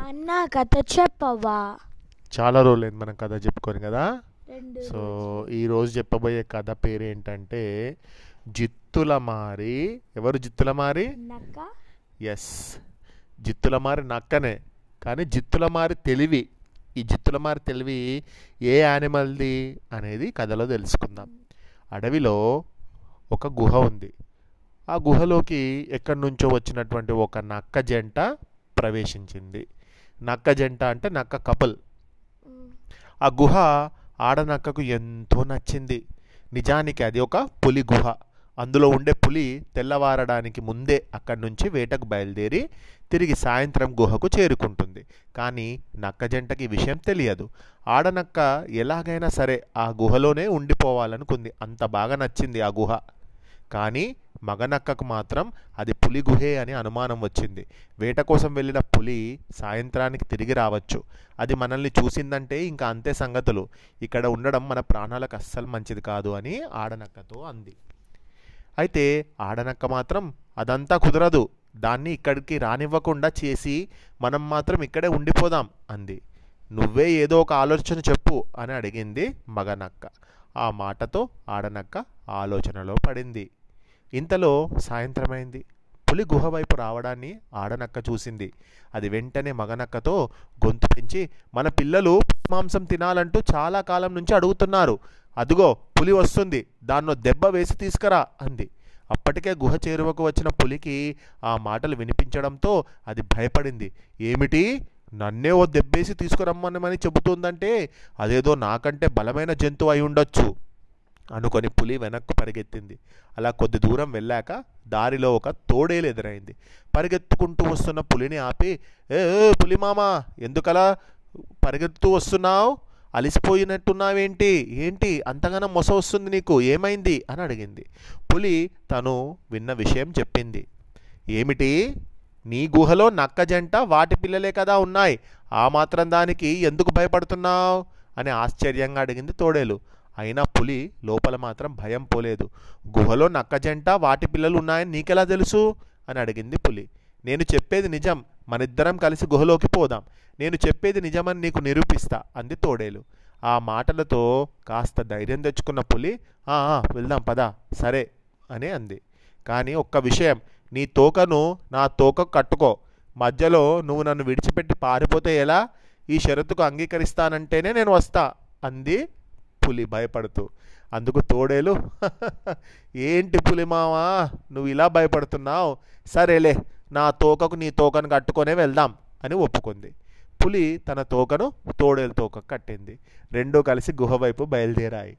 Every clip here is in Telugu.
నాన్న కథ చెప్పవా చాలా రోజులైంది మనం కథ చెప్పుకొని కదా రెండు సో ఈరోజు చెప్పబోయే కథ పేరు ఏంటంటే జిత్తుల మారి ఎవరు జిత్తుల మారి నక్క ఎస్ జిత్తుల మారి నక్కనే కానీ జిత్తుల మారి తెలివి ఈ జిత్తుల మారి తెలివి ఏ యానిమల్ది అనేది కథలో తెలుసుకుందాం అడవిలో ఒక గుహ ఉంది ఆ గుహలోకి ఎక్కడి నుంచో వచ్చినటువంటి ఒక నక్క జంట ప్రవేశించింది నక్క జంట అంటే నక్క కపుల్ ఆ గుహ ఆడనక్కకు ఎంతో నచ్చింది నిజానికి అది ఒక పులి గుహ అందులో ఉండే పులి తెల్లవారడానికి ముందే అక్కడి నుంచి వేటకు బయలుదేరి తిరిగి సాయంత్రం గుహకు చేరుకుంటుంది కానీ నక్క జంటకి ఈ విషయం తెలియదు ఆడనక్క ఎలాగైనా సరే ఆ గుహలోనే ఉండిపోవాలనుకుంది అంత బాగా నచ్చింది ఆ గుహ కానీ మగనక్కకు మాత్రం అది పులి గుహే అని అనుమానం వచ్చింది వేట కోసం వెళ్ళిన పులి సాయంత్రానికి తిరిగి రావచ్చు అది మనల్ని చూసిందంటే ఇంకా అంతే సంగతులు ఇక్కడ ఉండడం మన ప్రాణాలకు అస్సలు మంచిది కాదు అని ఆడనక్కతో అంది అయితే ఆడనక్క మాత్రం అదంతా కుదరదు దాన్ని ఇక్కడికి రానివ్వకుండా చేసి మనం మాత్రం ఇక్కడే ఉండిపోదాం అంది నువ్వే ఏదో ఒక ఆలోచన చెప్పు అని అడిగింది మగనక్క ఆ మాటతో ఆడనక్క ఆలోచనలో పడింది ఇంతలో సాయంత్రమైంది పులి గుహ వైపు రావడాన్ని ఆడనక్క చూసింది అది వెంటనే మగనక్కతో గొంతు పెంచి మన పిల్లలు మాంసం తినాలంటూ చాలా కాలం నుంచి అడుగుతున్నారు అదుగో పులి వస్తుంది దాన్నో దెబ్బ వేసి తీసుకురా అంది అప్పటికే గుహ చేరువకు వచ్చిన పులికి ఆ మాటలు వినిపించడంతో అది భయపడింది ఏమిటి నన్నే ఓ దెబ్బేసి తీసుకురమ్మనమని చెబుతుందంటే అదేదో నాకంటే బలమైన జంతువు అయి ఉండొచ్చు అనుకొని పులి వెనక్కు పరిగెత్తింది అలా కొద్ది దూరం వెళ్ళాక దారిలో ఒక తోడేలు ఎదురైంది పరిగెత్తుకుంటూ వస్తున్న పులిని ఆపి ఏ ఏ, పులి మామా ఎందుకలా పరిగెత్తుతూ వస్తున్నావు అలిసిపోయినట్టున్నావేంటి ఏంటి అంతగానో మొస వస్తుంది నీకు ఏమైంది అని అడిగింది పులి తను విన్న విషయం చెప్పింది ఏమిటి నీ గుహలో నక్క జంట వాటి పిల్లలే కదా ఉన్నాయి ఆ మాత్రం దానికి ఎందుకు భయపడుతున్నావు అని ఆశ్చర్యంగా అడిగింది తోడేలు అయినా పులి లోపల మాత్రం భయం పోలేదు గుహలో నక్క జంట వాటి పిల్లలు ఉన్నాయని నీకెలా తెలుసు అని అడిగింది పులి నేను చెప్పేది నిజం మనిద్దరం కలిసి గుహలోకి పోదాం నేను చెప్పేది నిజమని నీకు నిరూపిస్తా అంది తోడేలు ఆ మాటలతో కాస్త ధైర్యం తెచ్చుకున్న పులి "ఆ, ఆ, వెళ్దాం పదా సరే అని అంది కానీ ఒక్క విషయం నీ తోకను నా తోకకు కట్టుకో మధ్యలో నువ్వు నన్ను విడిచిపెట్టి పారిపోతే ఎలా ఈ షరతుకు అంగీకరిస్తానంటేనే నేను వస్తా అంది పులి భయపడుతూ అందుకు తోడేలు ఏంటి పులి మావా నువ్వు ఇలా భయపడుతున్నావు సరేలే నా తోకకు నీ తోకను కట్టుకొనే వెళ్దాం అని ఒప్పుకుంది పులి తన తోకను తోడేలు తోకకు కట్టింది రెండూ కలిసి గుహ వైపు బయలుదేరాయి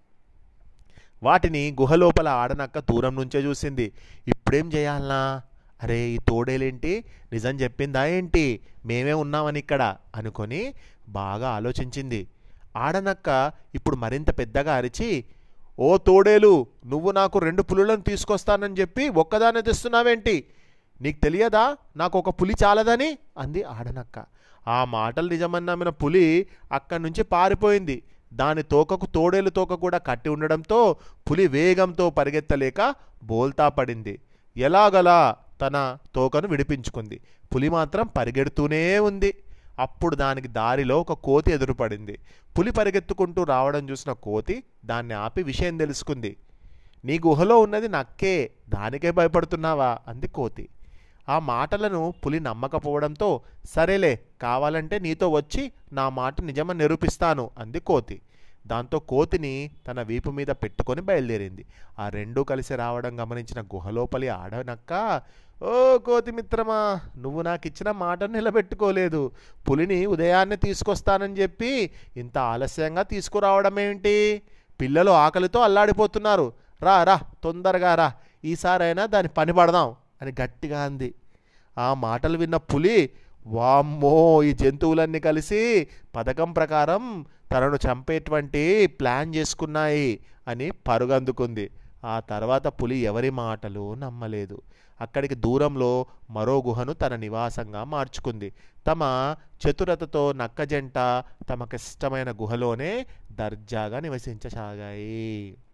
వాటిని గుహ లోపల ఆడనక్క దూరం నుంచే చూసింది ఇప్పుడేం చేయాలనా అరే ఈ తోడేలేంటి నిజం చెప్పిందా ఏంటి మేమే ఉన్నామని ఇక్కడ అనుకొని బాగా ఆలోచించింది ఆడనక్క ఇప్పుడు మరింత పెద్దగా అరిచి ఓ తోడేలు నువ్వు నాకు రెండు పులులను తీసుకొస్తానని చెప్పి ఒక్కదాన్ని తెస్తున్నావేంటి నీకు తెలియదా నాకు ఒక పులి చాలదని అంది ఆడనక్క ఆ మాటలు నిజమని నమ్మిన పులి అక్కడి నుంచి పారిపోయింది దాని తోకకు తోడేలు తోక కూడా కట్టి ఉండడంతో పులి వేగంతో పరిగెత్తలేక బోల్తా పడింది ఎలాగలా తన తోకను విడిపించుకుంది పులి మాత్రం పరిగెడుతూనే ఉంది అప్పుడు దానికి దారిలో ఒక కోతి ఎదురుపడింది పులి పరిగెత్తుకుంటూ రావడం చూసిన కోతి దాన్ని ఆపి విషయం తెలుసుకుంది నీ గుహలో ఉన్నది నక్కే దానికే భయపడుతున్నావా అంది కోతి ఆ మాటలను పులి నమ్మకపోవడంతో సరేలే కావాలంటే నీతో వచ్చి నా మాట నిజమని నిరూపిస్తాను అంది కోతి దాంతో కోతిని తన వీపు మీద పెట్టుకొని బయలుదేరింది ఆ రెండూ కలిసి రావడం గమనించిన గుహలోపలి ఆడనక్క ఓ కోతి మిత్రమా నువ్వు నాకు ఇచ్చిన మాటను నిలబెట్టుకోలేదు పులిని ఉదయాన్నే తీసుకొస్తానని చెప్పి ఇంత ఆలస్యంగా తీసుకురావడం ఏంటి పిల్లలు ఆకలితో అల్లాడిపోతున్నారు రా రా తొందరగా రా ఈసారైనా దాని పని పడదాం అని గట్టిగా అంది ఆ మాటలు విన్న పులి వామ్మో ఈ జంతువులన్నీ కలిసి పథకం ప్రకారం తనను చంపేటువంటి ప్లాన్ చేసుకున్నాయి అని పరుగందుకుంది ఆ తర్వాత పులి ఎవరి మాటలు నమ్మలేదు అక్కడికి దూరంలో మరో గుహను తన నివాసంగా మార్చుకుంది తమ చతురతతో నక్క జంట తమకిష్టమైన గుహలోనే దర్జాగా నివసించసాగాయి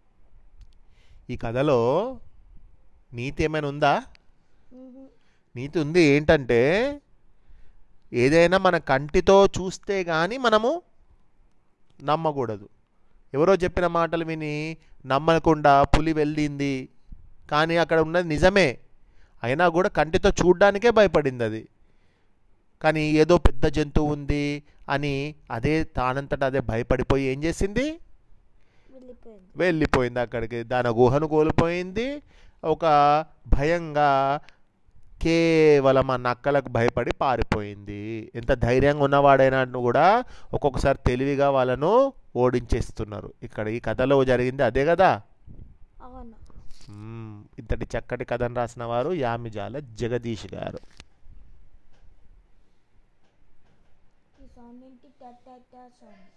ఈ కథలో నీతి ఏమైనా ఉందా నీతి ఉంది ఏంటంటే ఏదైనా మన కంటితో చూస్తే కానీ మనము నమ్మకూడదు ఎవరో చెప్పిన మాటలు విని నమ్మకుండా పులి వెళ్ళింది కానీ అక్కడ ఉన్నది నిజమే అయినా కూడా కంటితో చూడ్డానికే భయపడింది అది కానీ ఏదో పెద్ద జంతువు ఉంది అని అదే తానంతట అదే భయపడిపోయి ఏం చేసింది వెళ్ళిపోయింది వెళ్ళిపోయింది అక్కడికి దాని గుహను కోల్పోయింది ఒక భయంగా కేవలం ఆ నక్కలకు భయపడి పారిపోయింది ఎంత ధైర్యంగా ఉన్నవాడైనా కూడా ఒక్కొక్కసారి తెలివిగా వాళ్ళను ఓడించేస్తున్నారు ఇక్కడ ఈ కథలో జరిగింది అదే కదా అవును మ్మ్. ఇంతటి చక్కటి కథను రాసిన వారు యామిజాల జగదీష్ గారు ఈ సౌండ్ ఏంటి టా టా టా సౌండ్